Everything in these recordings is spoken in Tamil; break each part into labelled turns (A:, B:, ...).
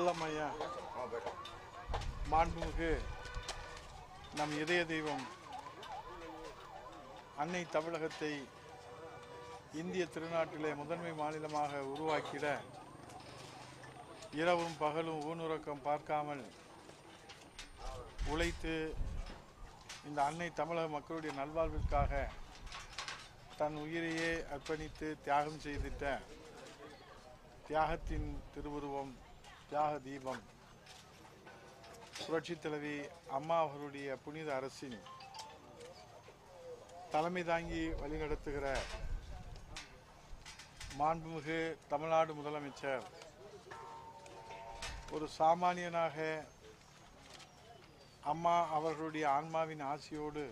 A: சொல்லலாமா ஐயா மாண்புமிகு நம் இதய தெய்வம் அன்னை தமிழகத்தை இந்திய திருநாட்டிலே முதன்மை மாநிலமாக உருவாக்கிட இரவும் பகலும் ஊனுறக்கம் பார்க்காமல் உழைத்து இந்த அன்னை தமிழக மக்களுடைய நல்வாழ்விற்காக தன் உயிரையே அர்ப்பணித்து தியாகம் செய்திட்ட தியாகத்தின் திருவுருவம் தியாக தீபம் புரட்சித் தலைவி அம்மா அவர்களுடைய புனித அரசின் தலைமை தாங்கி வழிநடத்துகிற மாண்புமிகு தமிழ்நாடு முதலமைச்சர் ஒரு சாமானியனாக அம்மா அவர்களுடைய ஆன்மாவின் ஆசியோடு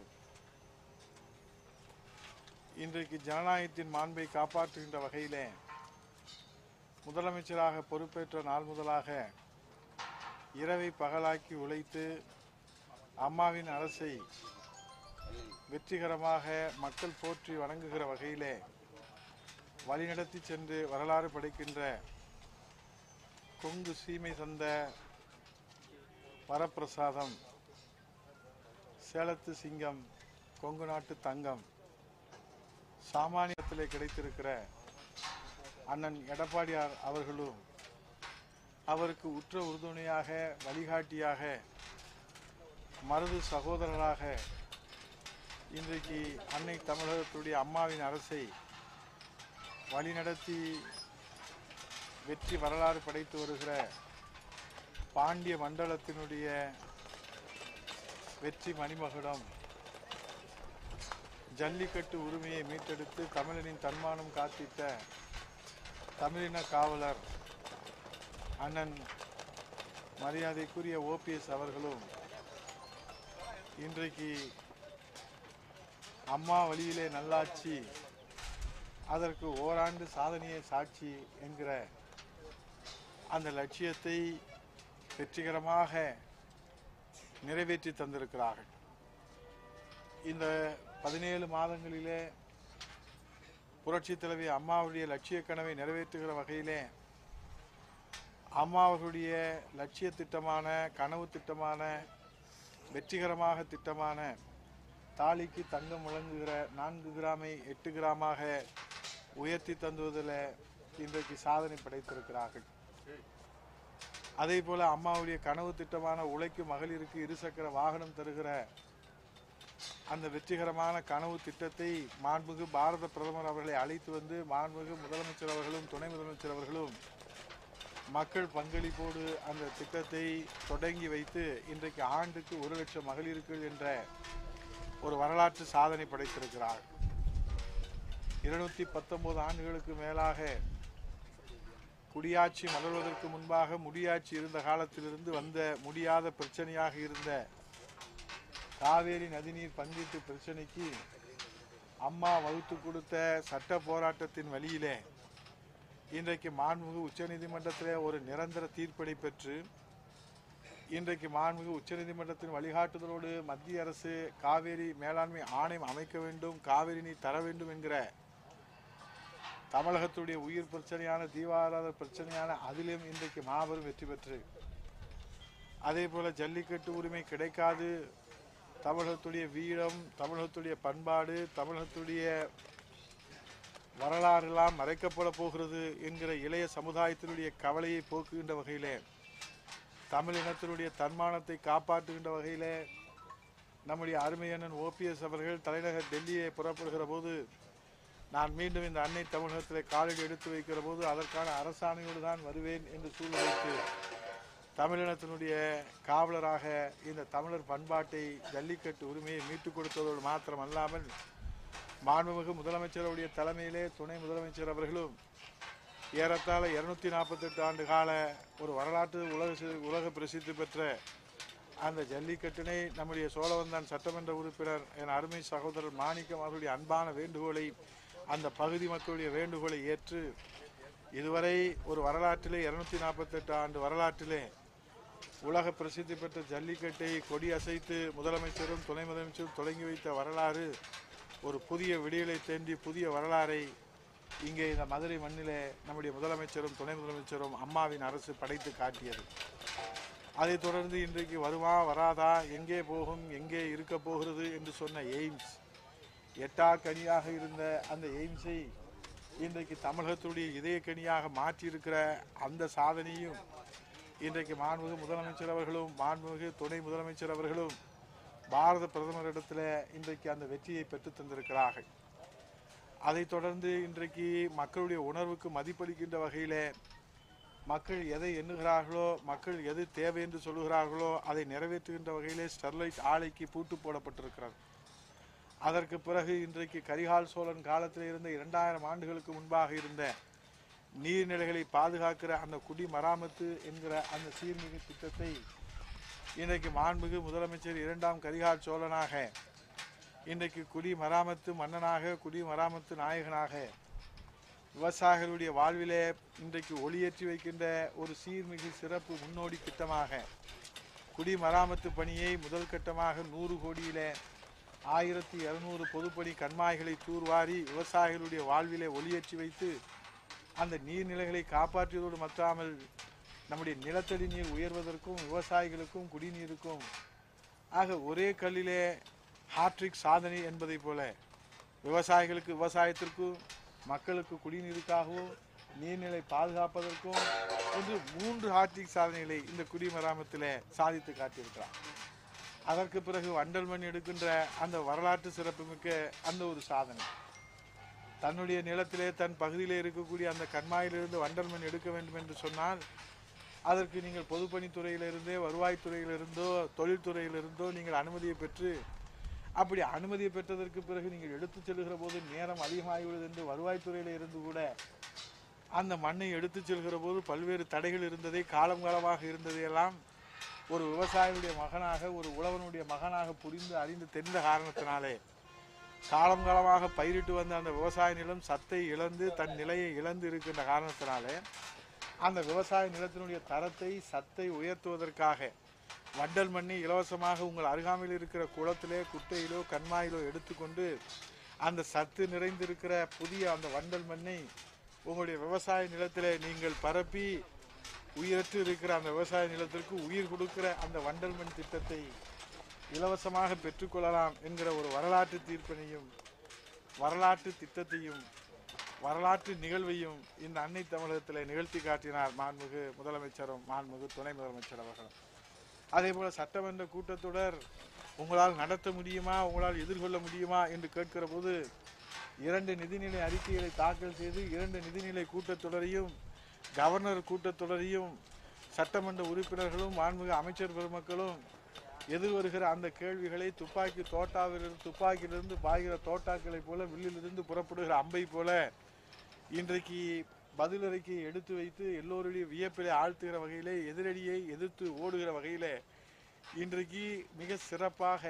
A: இன்றைக்கு ஜனநாயகத்தின் மாண்பை காப்பாற்றுகின்ற வகையிலே முதலமைச்சராக பொறுப்பேற்ற நாள் முதலாக இரவை பகலாக்கி உழைத்து அம்மாவின் அரசை வெற்றிகரமாக மக்கள் போற்றி வணங்குகிற வகையிலே வழிநடத்தி சென்று வரலாறு படைக்கின்ற கொங்கு சீமை தந்த வரப்பிரசாதம் சேலத்து சிங்கம் கொங்கு நாட்டு தங்கம் சாமானியத்திலே கிடைத்திருக்கிற அண்ணன் எடப்பாடியார் அவர்களும் அவருக்கு உற்ற உறுதுணையாக வழிகாட்டியாக மருது சகோதரராக இன்றைக்கு அன்னை தமிழகத்துடைய அம்மாவின் அரசை வழிநடத்தி வெற்றி வரலாறு படைத்து வருகிற பாண்டிய மண்டலத்தினுடைய வெற்றி மணிமகுடம் ஜல்லிக்கட்டு உரிமையை மீட்டெடுத்து தமிழனின் தன்மானம் காத்திட்ட தமிழின காவலர் அண்ணன் மரியாதைக்குரிய ஓபிஎஸ் அவர்களும் இன்றைக்கு அம்மா வழியிலே நல்லாட்சி அதற்கு ஓராண்டு சாதனையை சாட்சி என்கிற அந்த லட்சியத்தை வெற்றிகரமாக நிறைவேற்றி தந்திருக்கிறார்கள் இந்த பதினேழு மாதங்களிலே புரட்சி தலைவி அம்மாவுடைய லட்சிய கனவை நிறைவேற்றுகிற வகையிலே அம்மா அவர்களுடைய லட்சிய திட்டமான கனவு திட்டமான வெற்றிகரமாக திட்டமான தாலிக்கு தங்கம் வழங்குகிற நான்கு கிராமை எட்டு கிராமாக உயர்த்தி தந்துவதில் இன்றைக்கு சாதனை படைத்திருக்கிறார்கள் அதே போல அம்மாவுடைய கனவு திட்டமான உழைக்கும் மகளிருக்கு இருசக்கர வாகனம் தருகிற அந்த வெற்றிகரமான கனவு திட்டத்தை மாண்புமிகு பாரத பிரதமர் அவர்களை அழைத்து வந்து மாண்புமிகு முதலமைச்சர் அவர்களும் துணை முதலமைச்சர் அவர்களும் மக்கள் பங்களிப்போடு அந்த திட்டத்தை தொடங்கி வைத்து இன்றைக்கு ஆண்டுக்கு ஒரு லட்சம் மகளிருக்கு என்ற ஒரு வரலாற்று சாதனை படைத்திருக்கிறார் இருநூத்தி பத்தொன்பது ஆண்டுகளுக்கு மேலாக குடியாட்சி மலர்வதற்கு முன்பாக முடியாட்சி இருந்த காலத்திலிருந்து வந்த முடியாத பிரச்சனையாக இருந்த காவேரி நதிநீர் பங்கீட்டு பிரச்சனைக்கு அம்மா வகுத்து கொடுத்த சட்ட போராட்டத்தின் வழியிலே இன்றைக்கு மாண்புமிகு உச்சநீதிமன்றத்திலே ஒரு நிரந்தர தீர்ப்பினை பெற்று இன்றைக்கு மாண்புமிகு உச்சநீதிமன்றத்தின் வழிகாட்டுதலோடு மத்திய அரசு காவேரி மேலாண்மை ஆணையம் அமைக்க வேண்டும் காவேரி நீர் தர வேண்டும் என்கிற தமிழகத்துடைய உயிர் பிரச்சனையான தீவாராத பிரச்சனையான அதிலும் இன்றைக்கு மாபெரும் வெற்றி பெற்று அதே போல ஜல்லிக்கட்டு உரிமை கிடைக்காது தமிழகத்துடைய வீரம் தமிழகத்துடைய பண்பாடு தமிழகத்துடைய வரலாறெல்லாம் மறைக்கப்பட போகிறது என்கிற இளைய சமுதாயத்தினுடைய கவலையை போக்குகின்ற வகையிலே தமிழினத்தினுடைய தன்மானத்தை காப்பாற்றுகின்ற வகையிலே நம்முடைய அருமையண்ணன் ஓபிஎஸ் அவர்கள் தலைநகர் டெல்லியை புறப்படுகிற போது நான் மீண்டும் இந்த அன்னை தமிழகத்திலே காலடி எடுத்து வைக்கிற போது அதற்கான அரசாணையோடு தான் வருவேன் என்று சூழ்நிலைக்கு தமிழினத்தினுடைய காவலராக இந்த தமிழர் பண்பாட்டை ஜல்லிக்கட்டு உரிமையை மீட்டுக் கொடுத்ததோடு மாத்திரம் அல்லாமல் மாண்புமிகு முதலமைச்சருடைய தலைமையிலே துணை முதலமைச்சர் அவர்களும் ஏறத்தாழ இருநூத்தி நாற்பத்தெட்டு ஆண்டு கால ஒரு வரலாற்று உலக சி- உலக பிரசித்தி பெற்ற அந்த ஜல்லிக்கட்டினை நம்முடைய சோழவந்தான் சட்டமன்ற உறுப்பினர் என் அருமை சகோதரர் மாணிக்கம் அவர்களுடைய அன்பான வேண்டுகோளை அந்த பகுதி மக்களுடைய வேண்டுகோளை ஏற்று இதுவரை ஒரு வரலாற்றிலே இருநூத்தி நாற்பத்தெட்டு ஆண்டு வரலாற்றிலே உலக பிரசித்தி பெற்ற ஜல்லிக்கட்டை கொடி அசைத்து முதலமைச்சரும் துணை முதலமைச்சரும் தொடங்கி வைத்த வரலாறு ஒரு புதிய விடியலை தேண்டி புதிய வரலாறை இங்கே இந்த மதுரை மண்ணிலே நம்முடைய முதலமைச்சரும் துணை முதலமைச்சரும் அம்மாவின் அரசு படைத்து காட்டியது அதைத் தொடர்ந்து இன்றைக்கு வருமா வராதா எங்கே போகும் எங்கே இருக்க போகிறது என்று சொன்ன எய்ம்ஸ் எட்டா கனியாக இருந்த அந்த எய்ம்ஸை இன்றைக்கு தமிழகத்துடைய இதயக்கனியாக மாற்றியிருக்கிற அந்த சாதனையும் இன்றைக்கு மாண்புமிகு முதலமைச்சர் அவர்களும் மாண்புமிகு துணை முதலமைச்சர் அவர்களும் பாரத பிரதமரிடத்தில் இன்றைக்கு அந்த வெற்றியை பெற்று தந்திருக்கிறார்கள் அதைத் தொடர்ந்து இன்றைக்கு மக்களுடைய உணர்வுக்கு மதிப்பளிக்கின்ற வகையிலே மக்கள் எதை எண்ணுகிறார்களோ மக்கள் எது தேவை என்று சொல்லுகிறார்களோ அதை நிறைவேற்றுகின்ற வகையிலே ஸ்டெர்லைட் ஆலைக்கு பூட்டு போடப்பட்டிருக்கிறது அதற்கு பிறகு இன்றைக்கு கரிகால் சோழன் காலத்தில் இருந்த இரண்டாயிரம் ஆண்டுகளுக்கு முன்பாக இருந்த நீர்நிலைகளை பாதுகாக்கிற அந்த குடிமராமத்து என்கிற அந்த சீர்மிகு திட்டத்தை இன்றைக்கு மாண்புமிகு முதலமைச்சர் இரண்டாம் கரிகால் சோழனாக இன்றைக்கு குடிமராமத்து மன்னனாக குடிமராமத்து நாயகனாக விவசாயிகளுடைய வாழ்விலே இன்றைக்கு ஒளியேற்றி வைக்கின்ற ஒரு சீர்மிகு சிறப்பு முன்னோடி திட்டமாக குடிமராமத்து பணியை முதல் கட்டமாக நூறு கோடியிலே ஆயிரத்தி இருநூறு பொதுப்பணி கண்மாய்களை தூர்வாரி விவசாயிகளுடைய வாழ்விலே ஒளியேற்றி வைத்து அந்த நீர்நிலைகளை காப்பாற்றியதோடு மற்றாமல் நம்முடைய நிலத்தடி நீர் உயர்வதற்கும் விவசாயிகளுக்கும் குடிநீருக்கும் ஆக ஒரே கல்லிலே ஹாட்ரிக் சாதனை என்பதைப் போல விவசாயிகளுக்கு விவசாயத்திற்கும் மக்களுக்கு குடிநீருக்காகவும் நீர்நிலை பாதுகாப்பதற்கும் என்று மூன்று ஹாட்ரிக் சாதனைகளை இந்த குடிமராமத்திலே சாதித்து காட்டியிருக்கிறார் அதற்கு பிறகு வண்டல் மண் எடுக்கின்ற அந்த வரலாற்று சிறப்புமிக்க அந்த ஒரு சாதனை தன்னுடைய நிலத்திலே தன் பகுதியிலே இருக்கக்கூடிய அந்த கண்மாயிலிருந்து வண்டல் மண் எடுக்க வேண்டும் என்று சொன்னால் அதற்கு நீங்கள் பொதுப்பணித்துறையிலிருந்தே வருவாய்த்துறையிலிருந்தோ தொழில்துறையிலிருந்தோ நீங்கள் அனுமதியை பெற்று அப்படி அனுமதியை பெற்றதற்கு பிறகு நீங்கள் எடுத்துச் செல்கிற போது நேரம் அதிகமாகிவிடுது என்று வருவாய்த்துறையில் இருந்து கூட அந்த மண்ணை எடுத்துச் செல்கிற போது பல்வேறு தடைகள் இருந்ததை காலம் காலமாக இருந்ததையெல்லாம் ஒரு விவசாயியுடைய மகனாக ஒரு உழவனுடைய மகனாக புரிந்து அறிந்து தெரிந்த காரணத்தினாலே காலம் காலமாக பயிரிட்டு வந்த அந்த விவசாய நிலம் சத்தை இழந்து தன் நிலையை இழந்து இருக்கின்ற காரணத்தினாலே அந்த விவசாய நிலத்தினுடைய தரத்தை சத்தை உயர்த்துவதற்காக வண்டல் மண்ணை இலவசமாக உங்கள் அருகாமையில் இருக்கிற குளத்திலே குட்டையிலோ கண்மாயிலோ எடுத்துக்கொண்டு அந்த சத்து நிறைந்திருக்கிற புதிய அந்த வண்டல் மண்ணை உங்களுடைய விவசாய நிலத்திலே நீங்கள் பரப்பி உயிரற்று இருக்கிற அந்த விவசாய நிலத்திற்கு உயிர் கொடுக்கிற அந்த வண்டல் மண் திட்டத்தை இலவசமாக பெற்றுக்கொள்ளலாம் என்கிற ஒரு வரலாற்று தீர்ப்பினையும் வரலாற்று திட்டத்தையும் வரலாற்று நிகழ்வையும் இந்த அன்னை தமிழகத்தில் நிகழ்த்தி காட்டினார் மாண்புமிகு முதலமைச்சரும் மாண்புமிகு துணை முதலமைச்சர் அவர்களும் அதே போல சட்டமன்ற கூட்டத்தொடர் உங்களால் நடத்த முடியுமா உங்களால் எதிர்கொள்ள முடியுமா என்று கேட்கிற போது இரண்டு நிதிநிலை அறிக்கைகளை தாக்கல் செய்து இரண்டு நிதிநிலை கூட்டத்தொடரையும் கவர்னர் கூட்டத்தொடரையும் சட்டமன்ற உறுப்பினர்களும் மாண்புமிகு அமைச்சர் பெருமக்களும் எதிர்வருகிற அந்த கேள்விகளை துப்பாக்கி தோட்டாவிலிருந்து துப்பாக்கியிலிருந்து பாய்கிற தோட்டாக்களைப் போல வில்லிலிருந்து புறப்படுகிற அம்பை போல இன்றைக்கு பதிலறிக்கையை எடுத்து வைத்து எல்லோருடைய வியப்பிலே ஆழ்த்துகிற வகையிலே எதிரடியை எதிர்த்து ஓடுகிற வகையிலே இன்றைக்கு மிக சிறப்பாக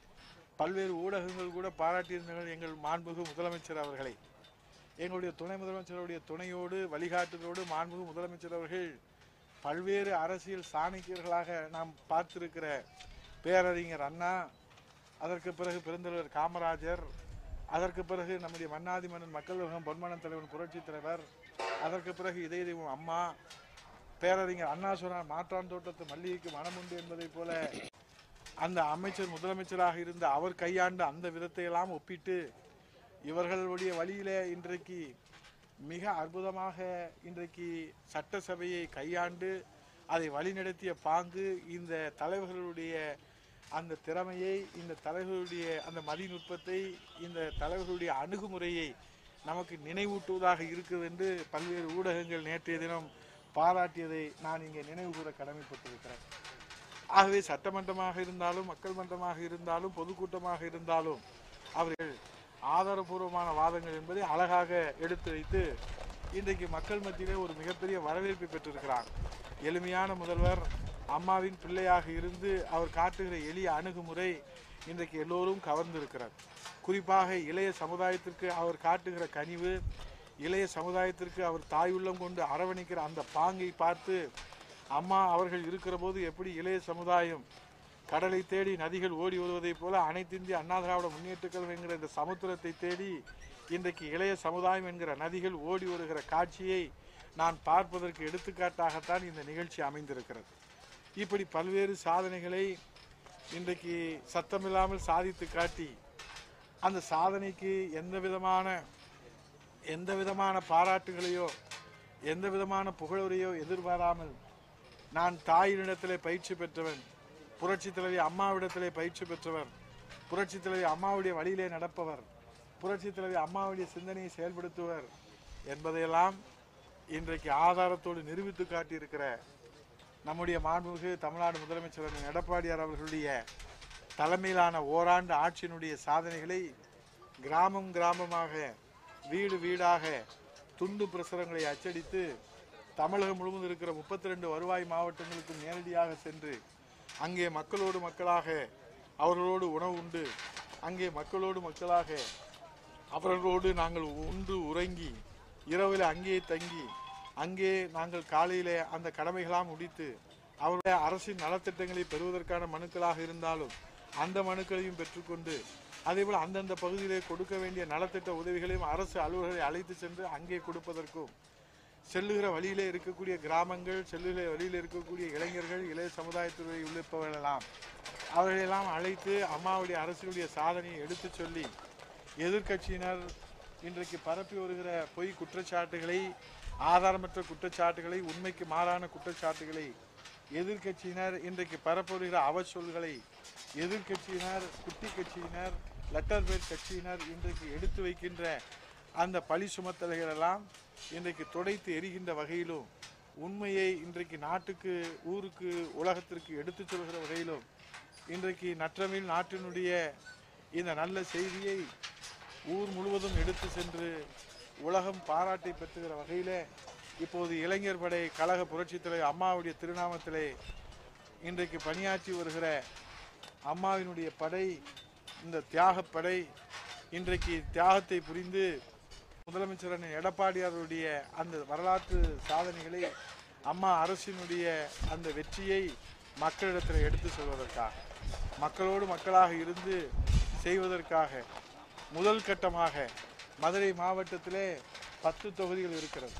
A: பல்வேறு ஊடகங்கள் கூட பாராட்டியிருந்தார்கள் எங்கள் மாண்புமிகு முதலமைச்சர் அவர்களை எங்களுடைய துணை முதலமைச்சருடைய துணையோடு வழிகாட்டுதலோடு மாண்புமிகு முதலமைச்சர் அவர்கள் பல்வேறு அரசியல் சாணக்கியர்களாக நாம் பார்த்திருக்கிற பேரறிஞர் அண்ணா அதற்கு பிறகு பெருந்தலைவர் காமராஜர் அதற்கு பிறகு நம்முடைய மன்னாதி மன்னன் மக்கள் உலகம் பொன்மனன் தலைவன் புரட்சித் தலைவர் அதற்கு பிறகு இதய தெய்வம் அம்மா பேரறிஞர் அண்ணா சொன்னார் மாற்றான் தோட்டத்து மல்லிகைக்கு மனம் உண்டு என்பதைப் போல அந்த அமைச்சர் முதலமைச்சராக இருந்த அவர் கையாண்ட அந்த விதத்தை எல்லாம் ஒப்பிட்டு இவர்களுடைய வழியிலே இன்றைக்கு மிக அற்புதமாக இன்றைக்கு சட்டசபையை கையாண்டு அதை வழிநடத்திய பாங்கு இந்த தலைவர்களுடைய அந்த திறமையை இந்த தலைவர்களுடைய அந்த மதிநுட்பத்தை இந்த தலைவர்களுடைய அணுகுமுறையை நமக்கு நினைவூட்டுவதாக இருக்கிறது என்று பல்வேறு ஊடகங்கள் நேற்றைய தினம் பாராட்டியதை நான் இங்கே நினைவு கூற கடமைப்பட்டிருக்கிறேன் ஆகவே சட்டமன்றமாக இருந்தாலும் மக்கள் மன்றமாக இருந்தாலும் பொதுக்கூட்டமாக இருந்தாலும் அவர்கள் ஆதாரபூர்வமான வாதங்கள் என்பதை அழகாக எடுத்து வைத்து இன்றைக்கு மக்கள் மத்தியிலே ஒரு மிகப்பெரிய வரவேற்பை பெற்றிருக்கிறார் எளிமையான முதல்வர் அம்மாவின் பிள்ளையாக இருந்து அவர் காட்டுகிற எளிய அணுகுமுறை இன்றைக்கு எல்லோரும் கவர்ந்திருக்கிறார் குறிப்பாக இளைய சமுதாயத்திற்கு அவர் காட்டுகிற கனிவு இளைய சமுதாயத்திற்கு அவர் தாயுள்ளம் கொண்டு அரவணைக்கிற அந்த பாங்கை பார்த்து அம்மா அவர்கள் இருக்கிற போது எப்படி இளைய சமுதாயம் கடலை தேடி நதிகள் ஓடி வருவதைப் போல அனைத்து இந்திய அண்ணா திராவிட முன்னேற்ற கழகம் என்கிற இந்த சமுத்திரத்தை தேடி இன்றைக்கு இளைய சமுதாயம் என்கிற நதிகள் ஓடி வருகிற காட்சியை நான் பார்ப்பதற்கு எடுத்துக்காட்டாகத்தான் இந்த நிகழ்ச்சி அமைந்திருக்கிறது இப்படி பல்வேறு சாதனைகளை இன்றைக்கு சத்தமில்லாமல் சாதித்து காட்டி அந்த சாதனைக்கு எந்த விதமான எந்த விதமான பாராட்டுகளையோ எந்த விதமான புகழுரையோ எதிர்பாராமல் நான் தாயினிடத்திலே பயிற்சி பெற்றவன் புரட்சி தலைவி அம்மாவிடத்திலே பயிற்சி பெற்றவர் புரட்சி தலைவி அம்மாவுடைய வழியிலே நடப்பவர் புரட்சி தலைவி அம்மாவுடைய சிந்தனையை செயல்படுத்துவர் என்பதையெல்லாம் இன்றைக்கு ஆதாரத்தோடு நிரூபித்து காட்டியிருக்கிற நம்முடைய மாண்புமிகு தமிழ்நாடு முதலமைச்சர் அண்ணன் எடப்பாடியார் அவர்களுடைய தலைமையிலான ஓராண்டு ஆட்சியினுடைய சாதனைகளை கிராமம் கிராமமாக வீடு வீடாக துண்டு பிரசுரங்களை அச்சடித்து தமிழகம் முழுவதும் இருக்கிற முப்பத்தி ரெண்டு வருவாய் மாவட்டங்களுக்கு நேரடியாக சென்று அங்கே மக்களோடு மக்களாக அவர்களோடு உணவு உண்டு அங்கே மக்களோடு மக்களாக அவர்களோடு நாங்கள் உண்டு உறங்கி இரவில் அங்கேயே தங்கி அங்கே நாங்கள் காலையிலே அந்த கடமைகளாம் முடித்து அவருடைய அரசின் நலத்திட்டங்களை பெறுவதற்கான மனுக்களாக இருந்தாலும் அந்த மனுக்களையும் பெற்றுக்கொண்டு அதேபோல் அந்தந்த பகுதியிலே கொடுக்க வேண்டிய நலத்திட்ட உதவிகளையும் அரசு அலுவலர்களை அழைத்து சென்று அங்கே கொடுப்பதற்கும் செல்லுகிற வழியிலே இருக்கக்கூடிய கிராமங்கள் செல்லுகிற வழியில் இருக்கக்கூடிய இளைஞர்கள் இளைய சமுதாயத்துறை உள்ளிருப்பவர்களெல்லாம் அவர்களெல்லாம் அழைத்து அம்மாவுடைய அரசுடைய சாதனையை எடுத்துச் சொல்லி எதிர்க்கட்சியினர் இன்றைக்கு பரப்பி வருகிற பொய் குற்றச்சாட்டுகளை ஆதாரமற்ற குற்றச்சாட்டுகளை உண்மைக்கு மாறான குற்றச்சாட்டுகளை எதிர்க்கட்சியினர் இன்றைக்கு பரப்புகிற அவச்சொல்களை எதிர்க்கட்சியினர் குட்டி கட்சியினர் லெட்டர் பேட் கட்சியினர் இன்றைக்கு எடுத்து வைக்கின்ற அந்த பழி சுமத்தல்கள் எல்லாம் இன்றைக்கு துடைத்து எரிகின்ற வகையிலும் உண்மையை இன்றைக்கு நாட்டுக்கு ஊருக்கு உலகத்திற்கு எடுத்துச் சொல்கிற வகையிலும் இன்றைக்கு நற்றமிழ் நாட்டினுடைய இந்த நல்ல செய்தியை ஊர் முழுவதும் எடுத்து சென்று உலகம் பாராட்டை பெற்றுகிற வகையிலே இப்போது இளைஞர் படை கழக புரட்சித் தலைவர் அம்மாவுடைய திருநாமத்திலே இன்றைக்கு பணியாற்றி வருகிற அம்மாவினுடைய படை இந்த தியாகப் படை இன்றைக்கு தியாகத்தை புரிந்து முதலமைச்சர் அண்ணன் எடப்பாடியாருடைய அந்த வரலாற்று சாதனைகளை அம்மா அரசினுடைய அந்த வெற்றியை மக்களிடத்தில் எடுத்து சொல்வதற்காக மக்களோடு மக்களாக இருந்து செய்வதற்காக முதல் கட்டமாக மதுரை மாவட்டத்திலே பத்து தொகுதிகள் இருக்கிறது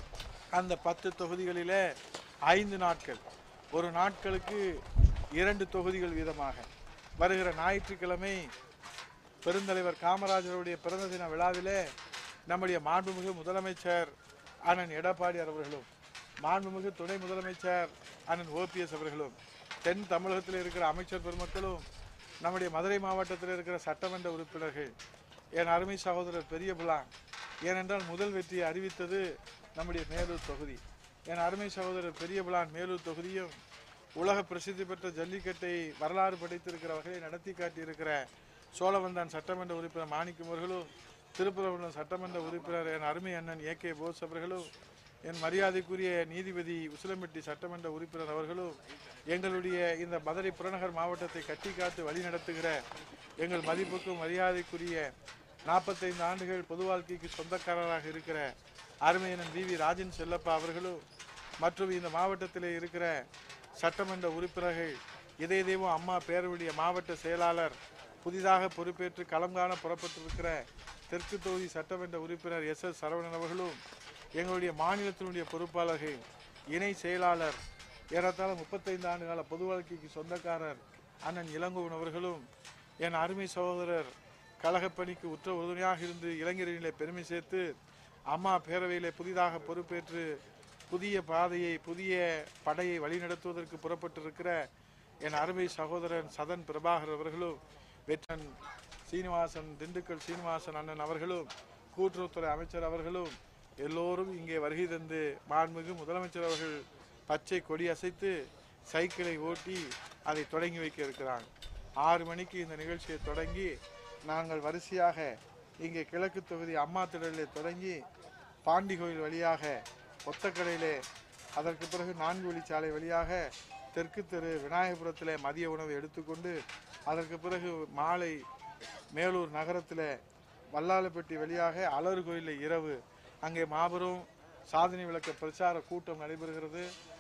A: அந்த பத்து தொகுதிகளிலே ஐந்து நாட்கள் ஒரு நாட்களுக்கு இரண்டு தொகுதிகள் வீதமாக வருகிற ஞாயிற்றுக்கிழமை பெருந்தலைவர் காமராஜருடைய பிறந்த தின விழாவிலே நம்முடைய மாண்புமிகு முதலமைச்சர் அண்ணன் எடப்பாடியார் அவர்களும் மாண்புமிகு துணை முதலமைச்சர் அண்ணன் ஓபிஎஸ் அவர்களும் தென் தமிழகத்தில் இருக்கிற அமைச்சர் பெருமக்களும் நம்முடைய மதுரை மாவட்டத்தில் இருக்கிற சட்டமன்ற உறுப்பினர்கள் என் அருமை சகோதரர் பெரிய புலான் ஏனென்றால் முதல் வெற்றியை அறிவித்தது நம்முடைய மேலூர் தொகுதி என் அருமை சகோதரர் பெரிய புலான் மேலூர் தொகுதியும் உலக பிரசித்தி பெற்ற ஜல்லிக்கட்டை வரலாறு படைத்திருக்கிற வகையை நடத்தி காட்டியிருக்கிற சோழவந்தான் சட்டமன்ற உறுப்பினர் மாணிக்கம் அவர்களும் திருப்பரங்குன்றம் சட்டமன்ற உறுப்பினர் என் அருமை அண்ணன் ஏ கே போஸ் அவர்களும் என் மரியாதைக்குரிய நீதிபதி உசிலம்பட்டி சட்டமன்ற உறுப்பினர் அவர்களும் எங்களுடைய இந்த மதுரை புறநகர் மாவட்டத்தை கட்டி காத்து வழி நடத்துகிற எங்கள் மதிப்புக்கும் மரியாதைக்குரிய நாற்பத்தைந்து ஆண்டுகள் பொது வாழ்க்கைக்கு சொந்தக்காரராக இருக்கிற அருமையனன் வி வி ராஜன் செல்லப்பா அவர்களும் மற்றும் இந்த மாவட்டத்திலே இருக்கிற சட்டமன்ற உறுப்பினர்கள் இதய தெய்வம் அம்மா பேரவையுடைய மாவட்ட செயலாளர் புதிதாக பொறுப்பேற்று களம் காண புறப்பட்டிருக்கிற தெற்கு தொகுதி சட்டமன்ற உறுப்பினர் எஸ் எஸ் சரவணன் அவர்களும் எங்களுடைய மாநிலத்தினுடைய பொறுப்பாளர்கள் இணை செயலாளர் ஏறத்தாழ முப்பத்தைந்து ஆண்டு கால பொது வாழ்க்கைக்கு சொந்தக்காரர் அண்ணன் இளங்கோவன் அவர்களும் என் அருமை சகோதரர் கழகப் பணிக்கு உற்ற உறுதுணையாக இருந்து இளைஞர்களிலே பெருமை சேர்த்து அம்மா பேரவையிலே புதிதாக பொறுப்பேற்று புதிய பாதையை புதிய படையை வழிநடத்துவதற்கு புறப்பட்டிருக்கிற என் அருமை சகோதரன் சதன் பிரபாகர் அவர்களும் வெற்றன் சீனிவாசன் திண்டுக்கல் சீனிவாசன் அண்ணன் அவர்களும் கூட்டுறவுத்துறை அமைச்சர் அவர்களும் எல்லோரும் இங்கே வருகை தந்து மாண்புமிகு முதலமைச்சர் அவர்கள் பச்சை கொடி அசைத்து சைக்கிளை ஓட்டி அதை தொடங்கி வைக்க இருக்கிறாங்க ஆறு மணிக்கு இந்த நிகழ்ச்சியை தொடங்கி நாங்கள் வரிசையாக இங்கே கிழக்கு தொகுதி அம்மா திடலிலே தொடங்கி பாண்டி கோயில் வழியாக ஒத்தக்கடையிலே அதற்கு பிறகு நான்கு வழிச்சாலை வழியாக தெற்கு தெரு விநாயகபுரத்திலே மதிய உணவு எடுத்துக்கொண்டு அதற்கு பிறகு மாலை மேலூர் நகரத்தில் வல்லாலப்பட்டி வழியாக அலறு கோயிலில் இரவு அங்கே மாபெரும் சாதனை விளக்க பிரச்சார கூட்டம் நடைபெறுகிறது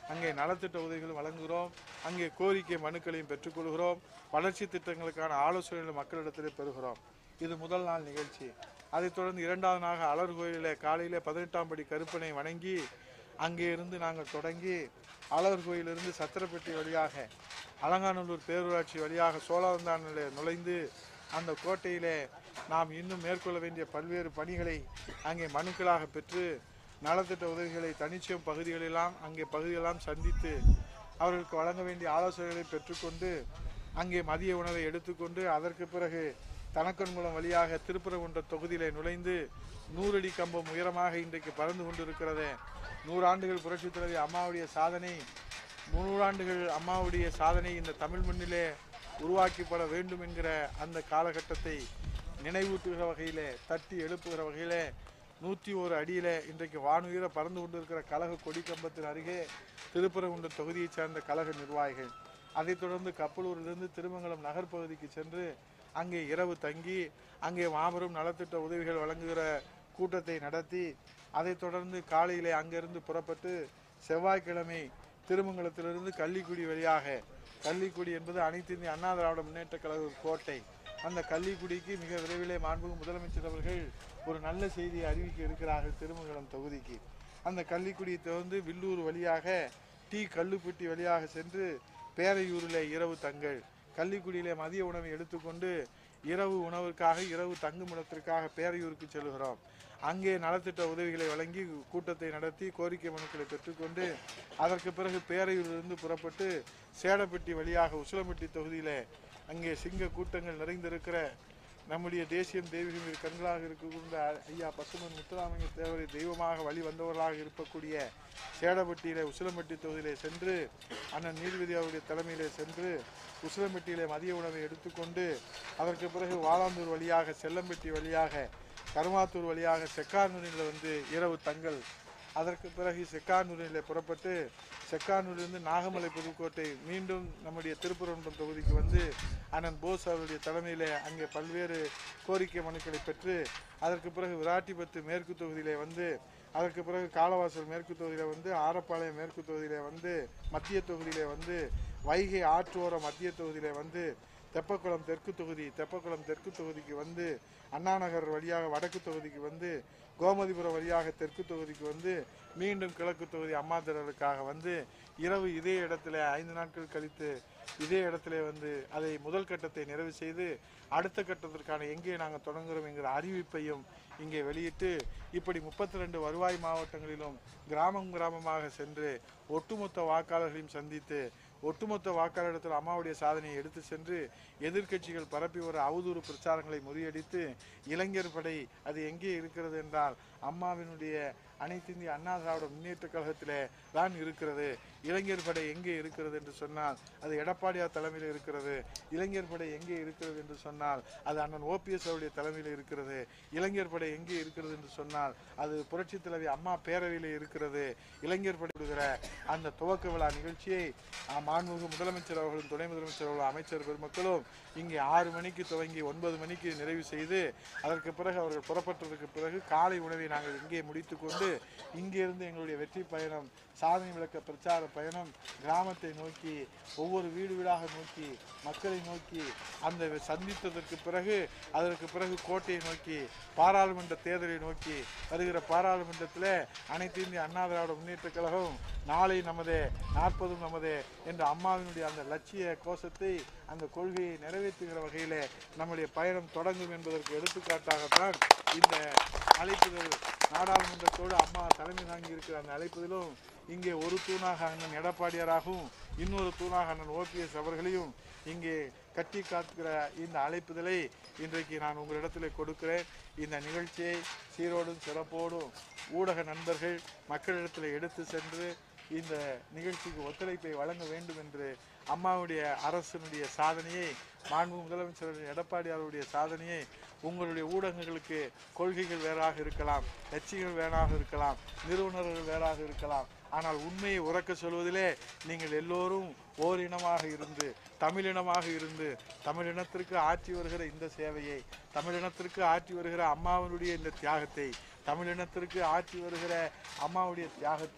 A: அங்கே நலத்திட்ட உதவிகள் வழங்குகிறோம் அங்கே கோரிக்கை மனுக்களையும் பெற்றுக்கொள்கிறோம் வளர்ச்சி திட்டங்களுக்கான ஆலோசனைகளை மக்களிடத்திலே பெறுகிறோம் இது முதல் நாள் நிகழ்ச்சி அதைத் தொடர்ந்து இரண்டாவது நாள் அலர் கோயிலில் காலையில் பதினெட்டாம் படி கருப்பனை வணங்கி அங்கே இருந்து நாங்கள் தொடங்கி அலர் கோயிலிருந்து சத்திரப்பட்டி வழியாக அலங்காநல்லூர் பேரூராட்சி வழியாக சோழவந்தானில் நுழைந்து அந்த கோட்டையிலே நாம் இன்னும் மேற்கொள்ள வேண்டிய பல்வேறு பணிகளை அங்கே மனுக்களாக பெற்று நலத்திட்ட உதவிகளை தனிச்சம் பகுதிகளெல்லாம் அங்கே பகுதிகளெல்லாம் சந்தித்து அவர்களுக்கு வழங்க வேண்டிய ஆலோசனைகளை பெற்றுக்கொண்டு அங்கே மதிய உணவை எடுத்துக்கொண்டு அதற்கு பிறகு தனக்கன்குளம் வழியாக திருப்பரங்குன்ற தொகுதியிலே நுழைந்து நூறடி கம்பம் உயரமாக இன்றைக்கு பறந்து கொண்டிருக்கிறது நூறாண்டுகள் புரட்சித் தலைவி அம்மாவுடைய சாதனை நூறாண்டுகள் அம்மாவுடைய சாதனை இந்த தமிழ் மண்ணிலே உருவாக்கப்பட வேண்டும் என்கிற அந்த காலகட்டத்தை நினைவூட்டுகிற வகையிலே தட்டி எழுப்புகிற வகையிலே நூற்றி ஒரு அடியிலே இன்றைக்கு வானுயர பறந்து கொண்டிருக்கிற கழக கொடி கம்பத்தின் அருகே திருப்பரங்குன்றம் தொகுதியைச் சேர்ந்த கழக நிர்வாகிகள் அதைத் தொடர்ந்து கப்பலூரிலிருந்து திருமங்கலம் நகர்ப்பகுதிக்கு சென்று அங்கே இரவு தங்கி அங்கே மாபெரும் நலத்திட்ட உதவிகள் வழங்குகிற கூட்டத்தை நடத்தி அதைத் தொடர்ந்து காலையிலே அங்கிருந்து புறப்பட்டு செவ்வாய்க்கிழமை திருமங்கலத்திலிருந்து கள்ளிக்குடி வழியாக கள்ளிக்குடி என்பது அனைத்து இந்திய அண்ணா திராவிட முன்னேற்ற கழக கோட்டை அந்த கள்ளிக்குடிக்கு மிக விரைவிலே மாண்புமிகு முதலமைச்சர் அவர்கள் ஒரு நல்ல செய்தியை அறிவிக்க இருக்கிறார்கள் திருமங்கலம் தொகுதிக்கு அந்த கள்ளிக்குடியை தொடர்ந்து வில்லூர் வழியாக டி கல்லுப்பட்டி வழியாக சென்று பேரையூரிலே இரவு தங்கள் கள்ளிக்குடியிலே மதிய உணவை எடுத்துக்கொண்டு இரவு உணவிற்காக இரவு தங்குமிடத்திற்காக பேரையூருக்கு செல்கிறோம் அங்கே நலத்திட்ட உதவிகளை வழங்கி கூட்டத்தை நடத்தி கோரிக்கை மனுக்களை பெற்றுக்கொண்டு அதற்கு பிறகு பேரையூரிலிருந்து புறப்பட்டு சேடப்பட்டி வழியாக உசிலம்பட்டி தொகுதியிலே அங்கே சிங்க கூட்டங்கள் நிறைந்திருக்கிற நம்முடைய தேசியம் தெய்வீகம் இரு கண்களாக இருக்கக்கூடிய ஐயா பசுமன் முத்துராமலிங்க தேவரை தெய்வமாக வழி வந்தவர்களாக இருக்கக்கூடிய சேடப்பட்டியிலே உசிலம்பட்டி தொகுதியிலே சென்று அண்ணன் நீதிபதி அவருடைய தலைமையிலே சென்று உசிலம்பட்டியிலே மதிய உணவை எடுத்துக்கொண்டு அதற்கு பிறகு வாலாந்தூர் வழியாக செல்லம்பட்டி வழியாக கருமாத்தூர் வழியாக செக்கானூரில் வந்து இரவு தங்கல் அதற்கு பிறகு செக்கானூரில் புறப்பட்டு செக்கானூரிலிருந்து நாகமலை புதுக்கோட்டை மீண்டும் நம்முடைய திருப்பரங்குன்றம் தொகுதிக்கு வந்து அண்ணன் போஸ் அவருடைய தலைமையிலே அங்கே பல்வேறு கோரிக்கை மனுக்களை பெற்று அதற்கு பிறகு விராட்டிபத்து மேற்கு தொகுதியிலே வந்து அதற்கு பிறகு காலவாசல் மேற்கு தொகுதியில வந்து ஆரப்பாளையம் மேற்கு தொகுதியில வந்து மத்திய தொகுதியிலே வந்து வைகை ஆற்றோர மத்திய தொகுதியிலே வந்து தெப்பக்குளம் தெற்கு தொகுதி தெப்பக்குளம் தெற்கு தொகுதிக்கு வந்து அண்ணாநகர் வழியாக வடக்கு தொகுதிக்கு வந்து கோமதிபுரம் வழியாக தெற்கு தொகுதிக்கு வந்து மீண்டும் கிழக்கு தொகுதி அம்மா திடலுக்காக வந்து இரவு இதே இடத்துல ஐந்து நாட்கள் கழித்து இதே இடத்துல வந்து அதை முதல் கட்டத்தை நிறைவு செய்து அடுத்த கட்டத்திற்கான எங்கே நாங்கள் தொடங்குகிறோம் என்கிற அறிவிப்பையும் இங்கே வெளியிட்டு இப்படி முப்பத்தி ரெண்டு வருவாய் மாவட்டங்களிலும் கிராமம் கிராமமாக சென்று ஒட்டுமொத்த வாக்காளர்களையும் சந்தித்து ஒட்டுமொத்த வாக்காளரிடத்தில் அம்மாவுடைய சாதனையை எடுத்து சென்று எதிர்க்கட்சிகள் பரப்பி வர அவதூறு பிரச்சாரங்களை முறியடித்து இளைஞர் படை அது எங்கே இருக்கிறது என்றால் அம்மாவினுடைய அனைத்து இந்திய அண்ணா திராவிட முன்னேற்ற கழகத்திலே தான் இருக்கிறது இளைஞர் படை எங்கே இருக்கிறது என்று சொன்னால் அது எடப்பாடியார் தலைமையில் இருக்கிறது இளைஞர் படை எங்கே இருக்கிறது என்று சொன்னால் அது அண்ணன் ஓபிஎஸ் அவருடைய தலைமையில் இருக்கிறது இளைஞர் படை எங்கே இருக்கிறது என்று சொன்னால் அது புரட்சித் தலைவி அம்மா பேரவையில் இருக்கிறது இளைஞர் படை விடுகிற அந்த துவக்க விழா நிகழ்ச்சியை ஆ, மாண்புமிகு முதலமைச்சர் அவர்களும் துணை முதலமைச்சர் அவர்களும் அமைச்சர் பெருமக்களும் இங்கே ஆறு மணிக்கு துவங்கி ஒன்பது மணிக்கு நிறைவு செய்து அதற்கு பிறகு அவர்கள் புறப்பட்டதற்கு பிறகு காலை உணவை நாங்கள் இங்கே முடித்துக்கொண்டு இங்கிருந்து எங்களுடைய வெற்றி பயணம் சாதனை விளக்க பிரச்சார பயணம் கிராமத்தை நோக்கி ஒவ்வொரு வீடு வீடாக நோக்கி மக்களை நோக்கி அந்த சந்தித்ததற்கு பிறகு அதற்கு பிறகு கோட்டையை நோக்கி பாராளுமன்ற தேர்தலை நோக்கி வருகிற பாராளுமன்றத்தில் அனைத்து இந்திய அண்ணா திராவிட முன்னேற்ற கழகம் நாளை நமதே நாற்பதும் நமதே என்ற அம்மாவினுடைய அந்த லட்சிய கோஷத்தை அந்த கொள்கையை நிறைவேற்றுகிற வகையிலே நம்முடைய பயணம் தொடங்கும் என்பதற்கு எடுத்துக்காட்டாகத்தான் இந்த அழைப்புதல் நாடாளுமன்றத்தோடு அம்மா தலைமை தாங்கி இருக்கிற அந்த அழைப்புதலும் இங்கே ஒரு தூணாக அண்ணன் எடப்பாடியாராகவும் இன்னொரு தூணாக அண்ணன் ஓபிஎஸ் அவர்களையும் இங்கே கட்டி காத்துகிற இந்த அழைப்புதலை இன்றைக்கு நான் உங்களிடத்தில் கொடுக்கிறேன் இந்த நிகழ்ச்சியை சீரோடும் சிறப்போடும் ஊடக நண்பர்கள் மக்களிடத்தில் எடுத்து சென்று இந்த நிகழ்ச்சிக்கு ஒத்துழைப்பை வழங்க வேண்டும் என்று அம்மாவுடைய அரசினுடைய சாதனையை மாண்பு முதலமைச்சர் எடப்பாடியாருடைய சாதனையை உங்களுடைய ஊடகங்களுக்கு கொள்கைகள் வேறாக இருக்கலாம் கட்சிகள் வேறாக இருக்கலாம் நிறுவனர்கள் வேறாக இருக்கலாம் ஆனால் உண்மையை உறக்க சொல்வதிலே நீங்கள் எல்லோரும் ஓரினமாக இருந்து தமிழினமாக இருந்து தமிழினத்திற்கு ஆற்றி வருகிற இந்த சேவையை தமிழினத்திற்கு ஆற்றி வருகிற அம்மாவினுடைய இந்த தியாகத்தை தமிழினத்திற்கு ஆற்றி வருகிற அம்மாவுடைய தியாகத்தை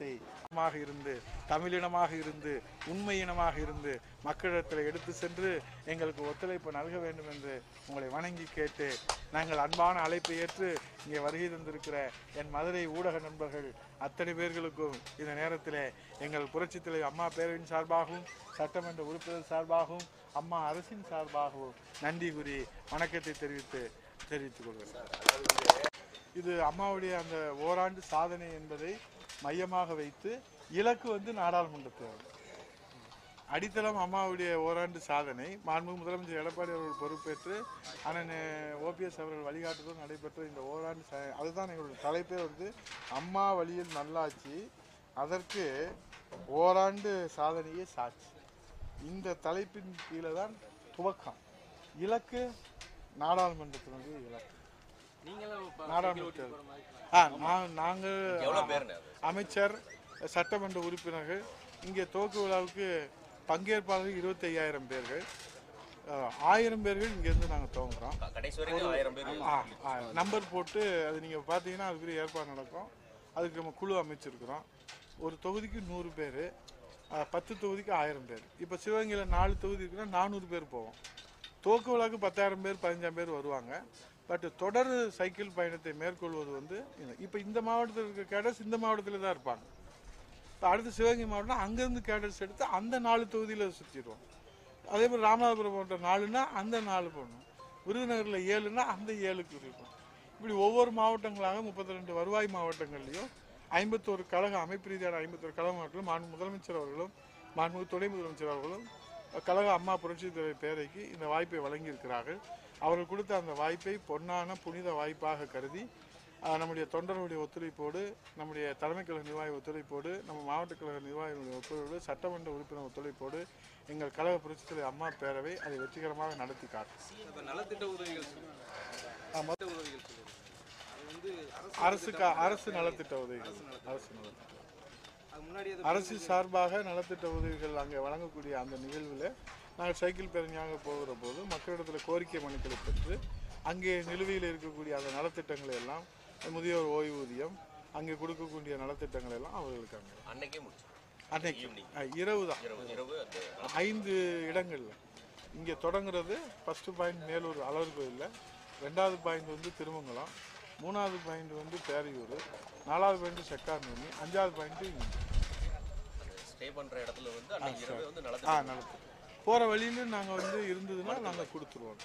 A: மாக இருந்து தமிழினமாக இருந்து உண்மை இனமாக இருந்து மக்களிடத்தில் எடுத்து சென்று எங்களுக்கு ஒத்துழைப்பு நல்க வேண்டும் என்று உங்களை வணங்கி கேட்டு நாங்கள் அன்பான அழைப்பை ஏற்று இங்கே வருகை தந்திருக்கிற என் மதுரை ஊடக நண்பர்கள் அத்தனை பேர்களுக்கும் இந்த நேரத்தில் எங்கள் புரட்சித் தலைவர் அம்மா பேரவையின் சார்பாகவும் சட்டமன்ற உறுப்பினர் சார்பாகவும் அம்மா அரசின் சார்பாகவும் நன்றி கூறி வணக்கத்தை தெரிவித்து தெரிவித்துக் கொள்கிறேன் இது அம்மாவுடைய அந்த ஓராண்டு சாதனை என்பதை மையமாக வைத்து இலக்கு வந்து நாடாளுமன்ற தேர்தல் அடித்தளம் அம்மாவுடைய ஓராண்டு சாதனை மாண்பு முதலமைச்சர் எடப்பாடி அவர்கள் பொறுப்பேற்று அண்ணன் ஓபிஎஸ் அவர்கள் வழிகாட்டுதல் நடைபெற்ற இந்த ஓராண்டு சா- அதுதான் எங்களுடைய தலைப்பே வந்து அம்மா வழியில் நல்லாட்சி அதற்கு ஓராண்டு சாதனையே சாட்சி இந்த தலைப்பின் கீழே தான் துவக்கம் இலக்கு நாடாளுமன்றத்தினுடைய இலக்கு
B: நீங்களும் இப்ப
A: நாடாளுமன்ற
B: சைக்கிள் ஓட்டிட்டு போற மாதிரி
A: ஆ நான் நாங்கள்
C: எவ்வளவு பேருண்ணே அது?
A: அமைச்சர் சட்டமன்ற உறுப்பினர்கள் இங்கே துவக்க விழாவுக்கு பங்கேற்பாளர்கள் இருபத்தி ஐயாயிரம் பேர்கள் அஹ், ஆயிரம் பேர்கள் இங்கேருந்து நாங்கள் துவங்குறோம்
C: க- கடைசி வரைக்கும் ஆயிரம் பேர்
A: ஆ, ஆ, நம்பர் போட்டு அது நீங்கள் பார்த்தீங்கன்னா அதுக்குரிய ஏற்பாடு நடக்கும் அதுக்கு நம்ம குழு அமைச்சிருக்கிறோம் ஒரு தொகுதிக்கு நூறு பேர் பத்து தொகுதிக்கு ஆயிரம் பேர் இப்போ சிவகங்கையில் நாலு தொகுதி இருக்குன்னா நானூறு பேர் போவோம் துவக்க விழாக்கு பத்தாயிரம் பேர் பதினஞ்சாயிரம் பேர் வருவாங்க பட் தொடர் சைக்கிள் பயணத்தை மேற்கொள்வது வந்து இப்போ இந்த மாவட்டத்தில் இருக்க கேடர்ஸ் இந்த மாவட்டத்தில் தான் இருப்பாங்க இப்போ அடுத்து சிவகங்கை மாவட்டம் அங்கேருந்து கேடர்ஸ் எடுத்து அந்த நாலு தொகுதியில் சுற்றிடுவோம் அதே மாதிரி ராமநாதபுரம் மாவட்டம் நாலுன்னா அந்த நாலு போடணும் விருதுநகரில் ஏழுன்னா அந்த ஏழுக்கு இருக்கும் இப்படி ஒவ்வொரு மாவட்டங்களாக முப்பத்தி ரெண்டு வருவாய் மாவட்டங்கள்லையும் ஐம்பத்தோரு கழக அமைப்பு ரீதியான ஐம்பத்தோரு கழக மாவட்டங்களும் மாண்பு முதலமைச்சர் அவர்களும் மாண்பு துணை முதலமைச்சர் அவர்களும் கழக அம்மா புரட்சித் தலைவர் பேரைக்கு இந்த வாய்ப்பை வழங்கியிருக்கிறார்கள் அவர்கள் கொடுத்த அந்த வாய்ப்பை பொன்னான புனித வாய்ப்பாக கருதி ஆஹ், நம்முடைய தொண்டர்களுடைய ஒத்துழைப்போடு நம்முடைய தலைமை கழக நிர்வாகி ஒத்துழைப்போடு நம்ம மாவட்ட கழக நிர்வாகிகளுடைய ஒத்துழைப்போடு சட்டமன்ற உறுப்பினர் ஒத்துழைப்போடு எங்கள் கழக புரட்சித் தலைவர் அம்மா பேரவை அதை வெற்றிகரமாக நடத்தி காட்டும்
B: இப்ப நலத்திட்ட உதவிகள் சொல்லுங்க
A: ஆமா.
B: நலத்திட்ட உதவிகள் சொல்லுங்க அது வந்து அரசு
A: அரசுக்கு அரசு நலத்திட்ட உதவிகள் அரசு நலத்திட்ட
B: அது முன்னாடி அது
A: அரசு சார்பாக நலத்திட்ட உதவிகள் அங்கே வழங்கக்கூடிய அந்த நிகழ்வில் நாங்கள் சைக்கிள் பேரணியாக போகிற போது மக்களிடத்தில் கோரிக்கை மனுக்களை பெற்று அங்கே நிலுவையில் இருக்கக்கூடிய அந்த நலத்திட்டங்களை எல்லாம் முதியோர் ஓய்வூதியம் அங்கே கொடுக்கக்கூடிய நலத்திட்டங்கள் எல்லாம் அவர்களுக்கு அங்கே
C: அன்னைக்கே முடிச்சு
A: அன்னைக்கு அஹ், இரவு தான்
C: இரவு இரவு அந்த
A: ஐந்து இடங்கள்ல இங்கே தொடங்குறது ஃபஸ்ட்டு பாயிண்ட் மேலூர் அலர் கோயிலில் ரெண்டாவது பாயிண்ட் வந்து திருமங்கலம் மூணாவது பாயிண்ட் வந்து பேரையூர் நாலாவது பாயிண்ட் செக்கார்நூனி அஞ்சாவது பாயிண்ட்
C: ஸ்டே பண்ற இடத்துல வந்து அன்னைக்கு இரவு வந்து
A: ஆ
C: நடந்து
A: நடக்கும் போகிற வழியிலும் நாங்கள் வந்து இருந்ததுன்னா நாங்கள் கொடுத்துருவோம்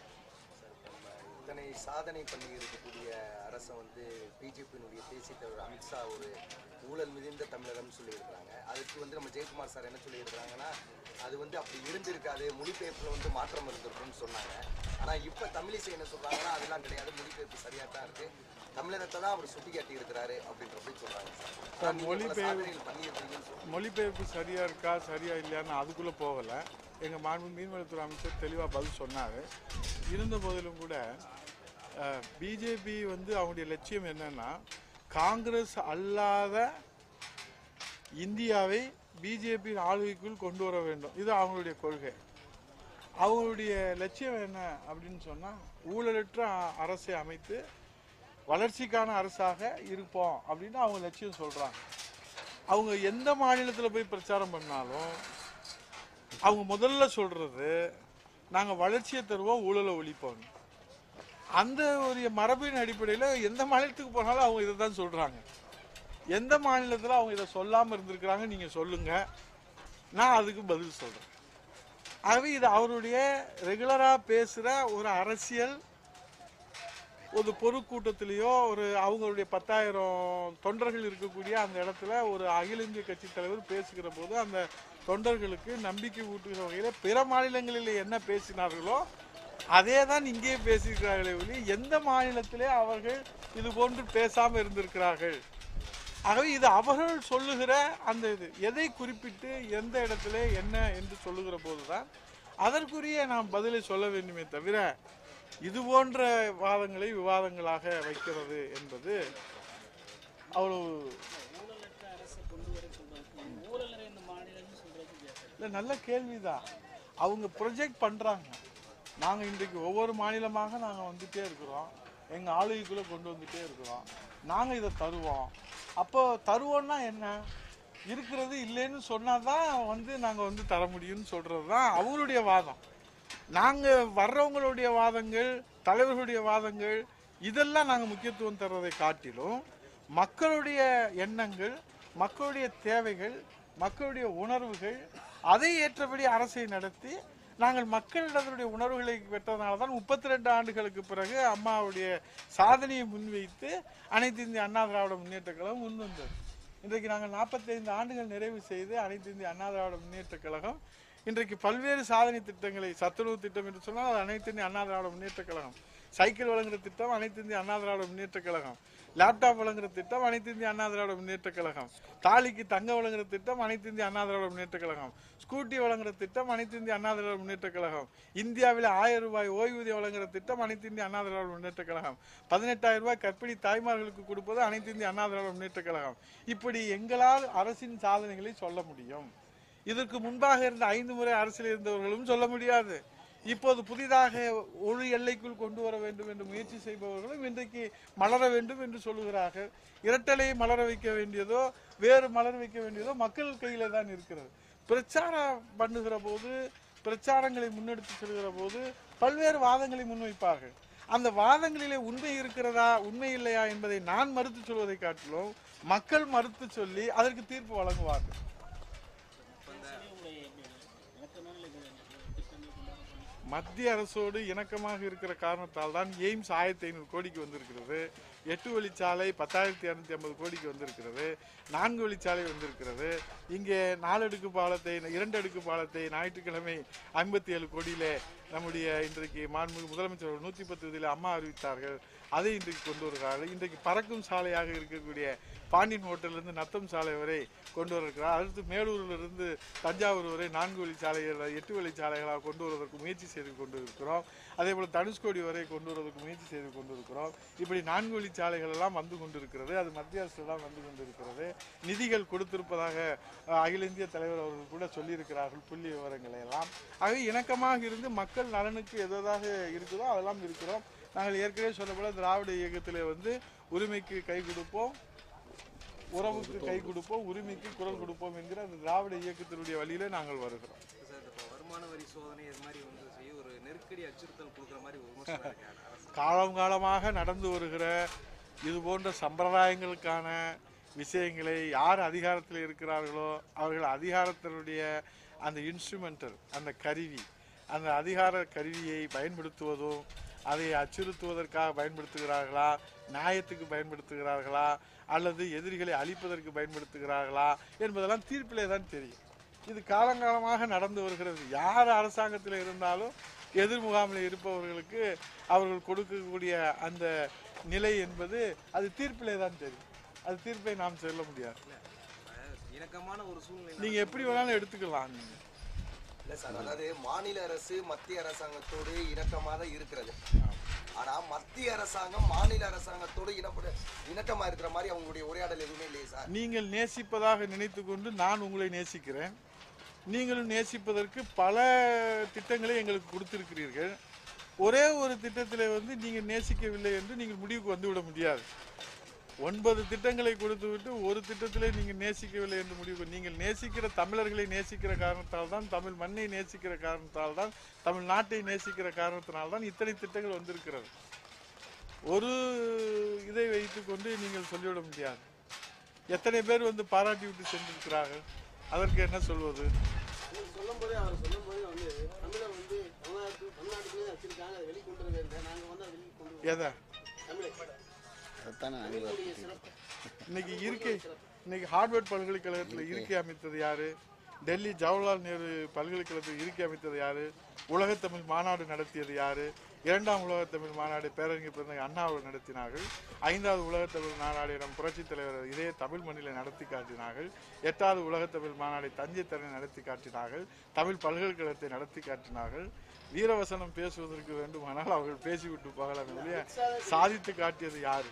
D: இத்தனை சாதனை பண்ணி இருக்கக்கூடிய அரசை வந்து பிஜேபியினுடைய தேசிய தலைவர் அமித்ஷா ஒரு ஊழல் மிகுந்த தமிழகம்னு சொல்லியிருக்கிறாங்க அதுக்கு வந்து நம்ம ஜெயக்குமார் சார் என்ன சொல்லியிருக்கிறாங்கன்னா அது வந்து அப்படி இருந்திருக்காது மொழிபெயர்ப்பில் வந்து மாற்றம் இருந்திருக்கும்னு சொன்னாங்க ஆனால் இப்போ தமிழிசை என்ன சொல்கிறாங்கன்னா அதெல்லாம் கிடையாது மொழிபெயர்ப்பு சரியாக தான் இருக்குது தமிழகத்தை தான் அவர் சுட்டி காட்டி இருக்கிறாரு அப்படின்ற மாதிரி சொல்கிறாங்க சார் நீங்க பல
A: மொழிபெயர்ப்பு-
D: சாதனைகள் பண்ணியிருக்கீங்கன்னு சொல்றாங்க.
A: மொழிபெயர்ப்பு சரியா இருக்கா சரியா இல்லையான்னு அதுக்குள்ளே போகலை எங்கள் மாண்பு மீன்வளத்துறை அமைச்சர் தெளிவாக பதில் சொன்னார் இருந்த போதிலும் கூட பிஜேபி வந்து அவங்களுடைய லட்சியம் என்னன்னா காங்கிரஸ் அல்லாத இந்தியாவை பிஜேபியின் ஆளுகைக்குள் கொண்டு வர வேண்டும் இது அவங்களுடைய கொள்கை அவங்களுடைய லட்சியம் என்ன அப்படின்னு சொன்னால் ஊழலற்ற அ- அரசை அமைத்து வளர்ச்சிக்கான அரசாக இருப்போம் அப்படின்னு அவங்க லட்சியம் சொல்கிறாங்க அவங்க எந்த மாநிலத்தில் போய் பிரச்சாரம் பண்ணாலும் அவங்க முதல்ல சொல்றது நாங்கள் வளர்ச்சியை தருவோம் ஊழலை ஒழிப்போம் அந்த ஒரு மரபின் அடிப்படையில் எந்த மாநிலத்துக்கு போனாலும் அவங்க இதை தான் சொல்கிறாங்க எந்த மாநிலத்தில் அவங்க இதை சொல்லாமல் இருந்திருக்கிறாங்க நீங்கள் சொல்லுங்கள் நான் அதுக்கு பதில் சொல்கிறேன் ஆகவே இது அவருடைய ரெகுலராக பேசுகிற ஒரு அரசியல் ஒரு பொதுக்கூட்டத்திலேயோ ஒரு அவங்களுடைய பத்தாயிரம் தொண்டர்கள் இருக்கக்கூடிய அந்த இடத்துல ஒரு அகில இந்திய கட்சி தலைவர் பேசுகிற போது அந்த தொண்டர்களுக்கு நம்பிக்கை ஊட்டுகிற வகையில் பிற மாநிலங்களில் என்ன பேசினார்களோ அதே தான் இங்கே பேசியிருக்கிறார்களே ஒழிய எந்த மாநிலத்திலே அவர்கள் இது போன்று பேசாமல் இருந்திருக்கிறார்கள் ஆகவே இது அவர்கள் சொல்லுகிற அந்த இது எதை குறிப்பிட்டு எந்த இடத்துல என்ன என்று சொல்லுகிற போதுதான் அதற்குரிய நாம் பதிலை சொல்ல வேண்டுமே தவிர இது போன்ற வாதங்களை விவாதங்களாக வைக்கிறது என்பது அவ்வளவு
E: ஊழலற்ற அரசை கொண்டு வர சொல்றாங்க ஊழல் நிறைந்த மாநிலம்னு சொல்றது வித்தியாசம்
A: இல்லை நல்ல கேள்விதான் அவங்க ப்ரொஜெக்ட் பண்ணுறாங்க நாங்கள் இன்றைக்கு ஒவ்வொரு மாநிலமாக நாங்கள் வந்துட்டே இருக்கிறோம் எங்கள் ஆளுகைக்குள்ளே கொண்டு வந்துட்டே இருக்கிறோம் நாங்கள் இதை தருவோம் அப்போ தருவோம்னா என்ன இருக்கிறது இல்லைன்னு சொன்னாதான் வந்து நாங்க வந்து தர முடியும்னு சொல்றது தான் அவங்களுடைய வாதம் நாங்க வர்றவங்களுடைய வாதங்கள் தலைவர்களுடைய வாதங்கள் இதெல்லாம் நாங்க முக்கியத்துவம் தர்றதை காட்டிலும் மக்களுடைய எண்ணங்கள் மக்களுடைய தேவைகள் மக்களுடைய உணர்வுகள் அதை ஏற்றபடி அரசை நடத்தி நாங்கள் மக்களிடத்தினுடைய உணர்வுகளை பெற்றதுனால தான் முப்பத்தி ரெண்டு ஆண்டுகளுக்கு பிறகு அம்மாவுடைய சாதனையை முன்வைத்து அனைத்து இந்திய அண்ணா திராவிட முன்னேற்ற கழகம் முன் வந்தது இன்றைக்கு நாங்கள் நாற்பத்தைந்து ஆண்டுகள் நிறைவு செய்து அனைத்து இந்திய அண்ணா திராவிட முன்னேற்ற கழகம் இன்றைக்கு பல்வேறு சாதனை திட்டங்களை சத்துணவு திட்டம் என்று சொன்னால் அது அனைத்து இந்திய அண்ணா திராவிட முன்னேற்ற கழகம் சைக்கிள் வழங்குற திட்டம் அனைத்து இந்திய அண்ணா திராவிட முன்னேற்ற கழகம் லேப்டாப் வழங்குற திட்டம் அனைத்து இந்திய அண்ணா திராவிட முன்னேற்ற கழகம் தாலிக்கு தங்க வழங்குற திட்டம் அனைத்து இந்திய அண்ணா திராவிட முன்னேற்ற கழகம் ஸ்கூட்டி வழங்குற திட்டம் அனைத்து இந்திய அண்ணா திராவிட முன்னேற்ற கழகம் இந்தியாவில் ஆயிரம் ரூபாய் ஓய்வூதியம் வழங்குற திட்டம் அனைத்து இந்திய அண்ணா திராவிட முன்னேற்ற கழகம் பதினெட்டாயிரம் ரூபாய் கர்ப்பிணி தாய்மார்களுக்கு கொடுப்பது அனைத்து இந்திய அண்ணா திராவிட முன்னேற்ற கழகம் இப்படி எங்களால் அரசின் சாதனைகளை சொல்ல முடியும் இதற்கு முன்பாக இருந்த ஐந்து முறை அரசியல் இருந்தவர்களும் சொல்ல முடியாது இப்போது புதிதாக ஒரு எல்லைக்குள் கொண்டு வர வேண்டும் என்று முயற்சி செய்பவர்களும் இன்றைக்கு மலர வேண்டும் என்று சொல்லுகிறார்கள் இரட்டலையை மலர வைக்க வேண்டியதோ வேறு மலர வைக்க வேண்டியதோ மக்கள் கையில தான் இருக்கிறது பிரச்சாரம் பண்ணுகிற போது பிரச்சாரங்களை முன்னெடுத்து செல்கிற போது பல்வேறு வாதங்களை முன்வைப்பார்கள் அந்த வாதங்களிலே உண்மை இருக்கிறதா உண்மை இல்லையா என்பதை நான் மறுத்து சொல்வதை காட்டிலும் மக்கள் மறுத்து சொல்லி அதற்கு தீர்ப்பு வழங்குவார்கள்
E: உங்களுடைய இலக்கணங்கள் இது திட்டங்கள் கொண்டு வரப்படும்
A: மத்திய அரசோடு இணக்கமாக இருக்கிற காரணத்தால் தான் எய்ம்ஸ் ஆயிரத்தி ஐநூறு கோடிக்கு வந்திருக்கிறது எட்டு வழிச்சாலை பத்தாயிரத்தி இரநூத்தி ஐம்பது கோடிக்கு வந்திருக்கிறது நான்கு வழிச்சாலை வந்திருக்கிறது இங்கே நாலு அடுக்கு பாலத்தை இரண்டு அடுக்கு பாலத்தை ஞாயிற்றுக்கிழமை ஐம்பத்தி ஏழு கோடியிலே நம்முடைய இன்றைக்கு மாண்புமிகு முதலமைச்சர் ஒரு நூற்றி பத்து இதில் அம்மா அறிவித்தார்கள் அதை இன்றைக்கு கொண்டு வருகிறார்கள் இன்றைக்கு பறக்கும் சாலையாக இருக்கக்கூடிய பாண்டியன் ஹோட்டலிருந்து நத்தம் சாலை வரை கொண்டு வருகிறார் அடுத்து மேலூரிலிருந்து தஞ்சாவூர் வரை நான்கு வழி சாலைகள் எட்டு வழி சாலைகளாக கொண்டு வருவதற்கு முயற்சி செய்து கொண்டு இருக்கிறோம் அதே போல் தனுஷ்கோடி வரை கொண்டு வருவதற்கு முயற்சி செய்து கொண்டு இருக்கிறோம் இப்படி நான்கு வழி சாலைகள் எல்லாம் வந்து கொண்டிருக்கிறது அது மத்திய அரசு தான் வந்து கொண்டிருக்கிறது நிதிகள் கொடுத்திருப்பதாக அஹ், அகில இந்திய தலைவர் அவர்கள் கூட சொல்லியிருக்கிறார்கள் புள்ளி விவரங்களை எல்லாம் ஆகவே இணக்கமாக இருந்து மக்கள் நலனுக்கு எதாக இருக்குதோ அதெல்லாம் இருக்கிறோம் நாங்கள் ஏற்கனவே சொன்ன போல திராவிட இயக்கத்திலே வந்து உரிமைக்கு கை கொடுப்போம் உறவுக்கு கை கொடுப்போம் உரிமைக்கு குரல் கொடுப்போம் என்கிற அந்த திராவிட இயக்கத்தினுடைய வழியிலே நாங்கள் வருகிறோம்
B: சார் இப்போ வருமான வரி சோதனை இது மாதிரி வந்து செய்ய ஒரு நெருக்கடி அச்சுறுத்தல் கொடுக்குற மாதிரி ஒரு விமர்சனம் இருக்கு அரசு
A: காலம் காலமாக நடந்து வருகிற இது போன்ற சம்பிரதாயங்களுக்கான விஷயங்களை யார் அதிகாரத்தில் இருக்கிறார்களோ அவர்கள் அதிகாரத்தினுடைய அந்த இன்ஸ்ட்ருமெண்டல் அந்த கருவி அந்த அதிகார கருவியை பயன்படுத்துவதும் அதை அச்சுறுத்துவதற்காக பயன்படுத்துகிறார்களா நியாயத்துக்கு பயன்படுத்துகிறார்களா அல்லது எதிரிகளை அழிப்பதற்கு பயன்படுத்துகிறார்களா என்பதெல்லாம் தீர்ப்பிலே தான் தெரியும் இது காலங்காலமாக நடந்து வருகிறது யார் அரசாங்கத்தில் இருந்தாலும் எதிர் முகாமில் இருப்பவர்களுக்கு அவர்கள் கொடுக்கக்கூடிய அந்த நிலை என்பது அது தீர்ப்பிலே தான் தெரியும் அது தீர்ப்பை நாம் சொல்ல முடியாது
B: இப்ப இணக்கமான ஒரு சூழ்நிலை
A: நீங்க எப்படி வேணாலும் எடுத்துக்கலாம் நீங்க
D: இல்ல சார் அதாவது மாநில அரசு மத்திய அரசாங்கத்தோடு இணக்கமாக தான் இருக்கிறது ஆனா மத்திய அரசாங்கம் மாநில அரசாங்கத்தோடு இணப்பட இணக்கமா இருக்கிற மாதிரி அவங்களுடைய உரையாடல் எதுவுமே இல்லையே சார்
A: நீங்கள் நேசிப்பதாக நினைத்து கொண்டு நான் உங்களை நேசிக்கிறேன் நீங்களும் நேசிப்பதற்கு பல திட்டங்களை எங்களுக்கு கொடுத்திருக்கிறீர்கள் ஒரே ஒரு திட்டத்திலே வந்து நீங்கள் நேசிக்கவில்லை என்று நீங்கள் முடிவுக்கு வந்துவிட முடியாது ஒன்பது திட்டங்களை கொடுத்துவிட்டு ஒரு திட்டத்திலே நீங்கள் நேசிக்கவில்லை என்று முடிவு நீங்கள் நேசிக்கிற தமிழர்களை நேசிக்கிற காரணத்தால் தான் தமிழ் மண்ணை நேசிக்கிற காரணத்தால் தான் தமிழ் நாட்டை நேசிக்கிற காரணத்தினால் தான் இத்தனை திட்டங்கள் வந்திருக்கிறது ஒரு இதை வைத்துக்கொண்டு நீங்கள் சொல்லிவிட முடியாது எத்தனை பேர் வந்து பாராட்டி விட்டு சென்றிருக்கிறார்கள் அதற்கு என்ன சொல்வது
F: சொல்லும் போதே அவர் சொல்லும் போதே வந்து தமிழை வந்து தமிழ்நாட்டு தமிழ்நாட்டுக்குள்ளே வச்சிருக்காங்க அதை வெளிக்கொண்டு வருது நாங்கள் வந்து அதை வெளியே கொண்டு வருவோம்
A: எதை
F: தமிழை தமிழுடைய சிறப்பு
A: இன்னைக்கு இருக்கை இன்னைக்கு ஹார்வர்ட் பல்கலைக்கழகத்தில் இருக்கை அமைத்தது யாரு டெல்லி ஜவஹர்லால் நேரு பல்கலைக்கழகத்தில் இருக்கை அமைத்தது யாரு உலகத்தமிழ் மாநாடு நடத்தியது யாரு இரண்டாம் உலகத்தமிழ் மாநாடு பேரறிஞர் பிறந்த அண்ணா அவர்கள் நடத்தினார்கள் ஐந்தாவது உலகத்தமிழ் மாநாடு நம் புரட்சித் தலைவர் இதே தமிழ் மண்ணில் நடத்தி காட்டினார்கள் எட்டாவது உலகத்தமிழ் மாநாடை தஞ்சை தரணி நடத்தி காட்டினார்கள் தமிழ் பல்கலைக்கழகத்தை நடத்தி காட்டினார்கள் வீரவசனம் பேசுவதற்கு வேண்டுமானால் அவர்கள் பேசிவிட்டு போகலாம் இல்லையா சாதித்து காட்டியது யாரு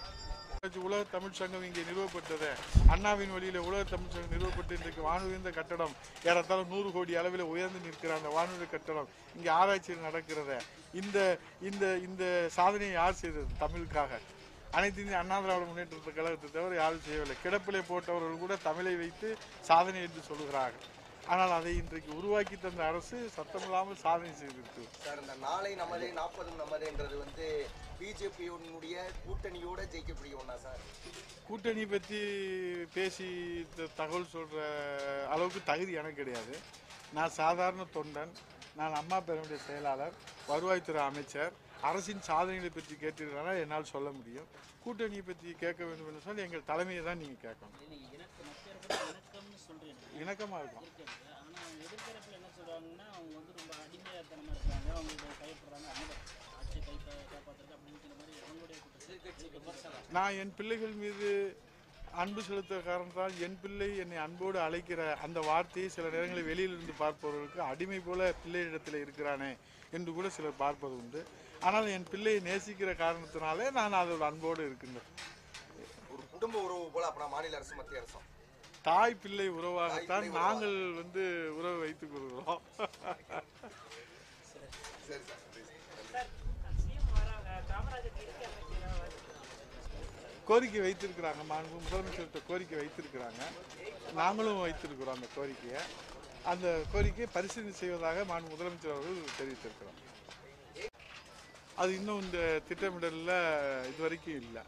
A: உலக தமிழ் சங்கம் இங்கே நிறுவப்பட்டது அண்ணாவின் வழியில உலக தமிழ் சங்கம் நிறுவப்பட்டு இன்றைக்கு வானுயர்ந்த கட்டடம் ஏறத்தாழ நூறு கோடி அளவில் உயர்ந்து நிற்கிற அந்த வானுயர்ந்த கட்டடம் இங்கே ஆராய்ச்சியில் நடக்கிறத இந்த இந்த இந்த சாதனையை யார் செய்தது தமிழுக்காக அனைத்து இந்திய அண்ணா திராவிட முன்னேற்ற கழகத்தை தவிர யாரும் செய்யவில்லை கிடப்பிலே போட்டவர்கள் கூட தமிழை வைத்து சாதனை என்று சொல்கிறார்கள் ஆனால் அதை இன்றைக்கு உருவாக்கி தந்த அரசு சத்தமில்லாமல் சாதனை செய்திருக்கு
D: சார் இந்த நாளை நமதே நாற்பதும் நமதேன்றது வந்து பிஜேபியினுடைய கூட்டணியோட ஜெயிக்கக்கூடிய ஒன்றா சார்
A: கூட்டணி பற்றி பேசி த- தகவல் சொல்கிற அளவுக்கு தகுதி எனக்கு கிடையாது நான் சாதாரண தொண்டன் நான் அம்மா பேரனுடைய செயலாளர் வருவாய்த்துறை அமைச்சர் அரசின் சாதனைகளை பற்றி கேட்டிருந்தால் என்னால் சொல்ல முடியும் கூட்டணியை பற்றி கேட்க வேண்டும் என்று சொன்னால் எங்கள் தலைமையை தான் நீங்கள் கேட்கணும்
E: நீங்க இணக்க மத்திய அரசு இணக்கம்னு சொல்றீங்க
A: இணக்கமாக இருக்கும்
E: இருக்கிறது ஆனா அவங்க எதிர்த்தரப்புல என்ன சொல்றாங்கன்னா அவங்க வந்து ரொம்ப அடிமையாத்தனமா இருக்காங்க அவங்களுக்கு கைப்படுறாங்க அவங்க ஆட்சியை கை கா- காப்பாத்துறது அப்படிங்கிற மாதிரி அவங்களுடைய குற்றச்சாட்டு விமர்சனம்
A: நான் என் பிள்ளைகள் மீது அன்பு செலுத்த காரணத்தால் என் பிள்ளை என்னை அன்போடு அழைக்கிற அந்த வார்த்தையை சில நேரங்களில் வெளியிலிருந்து பார்ப்பவர்களுக்கு அடிமை போல பிள்ளையிடத்தில் இருக்கிறானே என்று கூட சிலர் பார்ப்பது உண்டு ஆனால் என் பிள்ளையை நேசிக்கிற காரணத்தினாலே நான் அதோட அன்போடு இருக்கின்றேன்
D: ஒரு குடும்ப உறவு போல அப்புறம் மாநில அரசு மத்திய அரசும்
A: தாய் பிள்ளை உறவாகத்தான் நாங்கள் வந்து உறவு வைத்துக் கொள்கிறோம்
D: சரி சார்
A: கோரிக்கை வைத்திருக்கிறாங்க மாண்பு முதலமைச்சர்கிட்ட கோரிக்கை வைத்திருக்கிறாங்க நாங்களும் வைத்திருக்கிறோம் அந்த கோரிக்கையை அந்த கோரிக்கையை பரிசீலனை செய்வதாக மாண்பு முதலமைச்சர் அவர்கள் தெரிவித்திருக்கிறோம் அது இன்னும் இந்த திட்டமிடலில் இதுவரைக்கும் இல்லை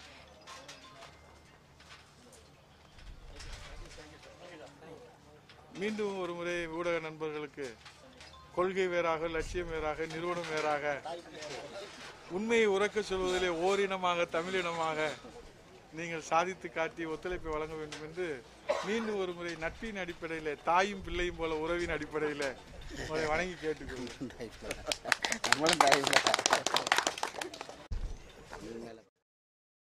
A: மீண்டும் ஒரு முறை ஊடக நண்பர்களுக்கு கொள்கை வேறாக லட்சியம் வேறாக நிறுவனம் வேறாக உண்மையை உறக்க சொல்வதிலே ஓரினமாக தமிழினமாக நீங்கள் சாதித்து காட்டி ஒத்துழைப்பை வழங்க வேண்டும் என்று மீண்டும் ஒரு முறை நட்பின் அடிப்படையில் தாயும் பிள்ளையும் போல உறவின் அடிப்படையில் உங்களை வணங்கி கேட்டுக்கொள்கிறேன்
G: நம்மளும் தாய்